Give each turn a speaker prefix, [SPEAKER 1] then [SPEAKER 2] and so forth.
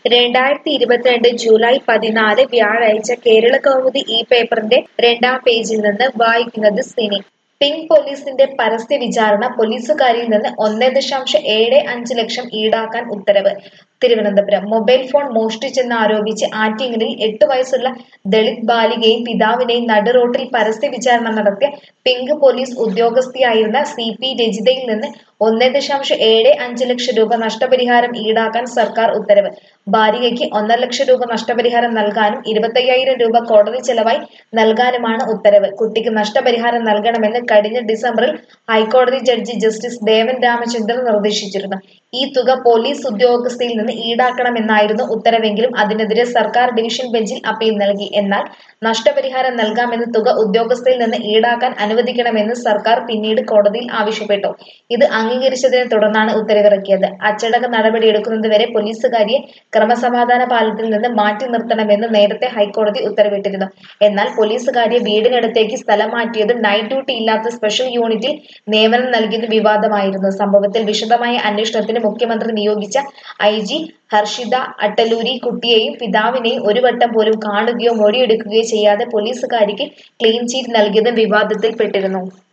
[SPEAKER 1] രണ്ടായിരത്തി ഇരുപത്തിരണ്ട് ജൂലൈ പതിനാല് വ്യാഴാഴ്ച കേരള കൗമുദി ഈ പേപ്പറിന്റെ രണ്ടാം പേജിൽ നിന്ന് വായിക്കുന്നത് സിനി പിങ്ക് പോലീസിന്റെ പരസ്യ വിചാരണ പോലീസുകാരിൽ നിന്ന് ഒന്നേ ദശാംശം ഏഴ് അഞ്ച് ലക്ഷം ഈടാക്കാൻ ഉത്തരവ് തിരുവനന്തപുരം മൊബൈൽ ഫോൺ മോഷ്ടിച്ചെന്നാരോപിച്ച് ആറ്റിങ്ങലിൽ എട്ട് വയസ്സുള്ള ദളിത് ബാലികയും പിതാവിനെയും നടുറോട്ടിൽ പരസ്യ വിചാരണ നടത്തിയ പിങ്ക് പോലീസ് ഉദ്യോഗസ്ഥയായിരുന്ന സി പി രജിതയിൽ നിന്ന് ഒന്നേ ദശാംശം ഏഴ് അഞ്ച് ലക്ഷം രൂപ നഷ്ടപരിഹാരം ഈടാക്കാൻ സർക്കാർ ഉത്തരവ് ബാലികയ്ക്ക് ഒന്നര ലക്ഷം രൂപ നഷ്ടപരിഹാരം നൽകാനും ഇരുപത്തയ്യായിരം രൂപ കോടതി ചെലവായി നൽകാനുമാണ് ഉത്തരവ് കുട്ടിക്ക് നഷ്ടപരിഹാരം നൽകണമെന്ന് കഴിഞ്ഞ ഡിസംബറിൽ ഹൈക്കോടതി ജഡ്ജി ജസ്റ്റിസ് ദേവൻ രാമചന്ദ്രൻ നിർദ്ദേശിച്ചിരുന്നു ഈ തുക പോലീസ് ഉദ്യോഗസ്ഥയിൽ നിന്ന് ഈടാക്കണമെന്നായിരുന്നു ഉത്തരവെങ്കിലും അതിനെതിരെ സർക്കാർ ഡിവിഷൻ ബെഞ്ചിൽ അപ്പീൽ നൽകി എന്നാൽ നഷ്ടപരിഹാരം നൽകാമെന്ന തുക ഉദ്യോഗസ്ഥയിൽ നിന്ന് ഈടാക്കാൻ അനുവദിക്കണമെന്ന് സർക്കാർ പിന്നീട് കോടതിയിൽ ആവശ്യപ്പെട്ടു ഇത് അംഗീകരിച്ചതിനെ തുടർന്നാണ് ഉത്തരവിറക്കിയത് അച്ചടക്ക നടപടിയെടുക്കുന്നതുവരെ പോലീസുകാരിയെ ക്രമസമാധാന പാലത്തിൽ നിന്ന് മാറ്റി നിർത്തണമെന്ന് നേരത്തെ ഹൈക്കോടതി ഉത്തരവിട്ടിരുന്നു എന്നാൽ പോലീസുകാരിയെ വീടിനടുത്തേക്ക് സ്ഥലം മാറ്റിയതും നൈറ്റ് ഡ്യൂട്ടി ഇല്ലാത്ത സ്പെഷ്യൽ യൂണിറ്റിൽ നിയമനം നൽകിയത് വിവാദമായിരുന്നു സംഭവത്തിൽ വിശദമായ അന്വേഷണത്തിന് മുഖ്യമന്ത്രി നിയോഗിച്ച ഐ ജി ഹർഷിത അട്ടലൂരി കുട്ടിയെയും പിതാവിനെയും ഒരു വട്ടം പോലും കാണുകയോ മൊഴിയെടുക്കുകയോ ചെയ്യാതെ പോലീസുകാരിക്ക് ക്ലീൻ ചീറ്റ് നൽകിയതും വിവാദത്തിൽപ്പെട്ടിരുന്നു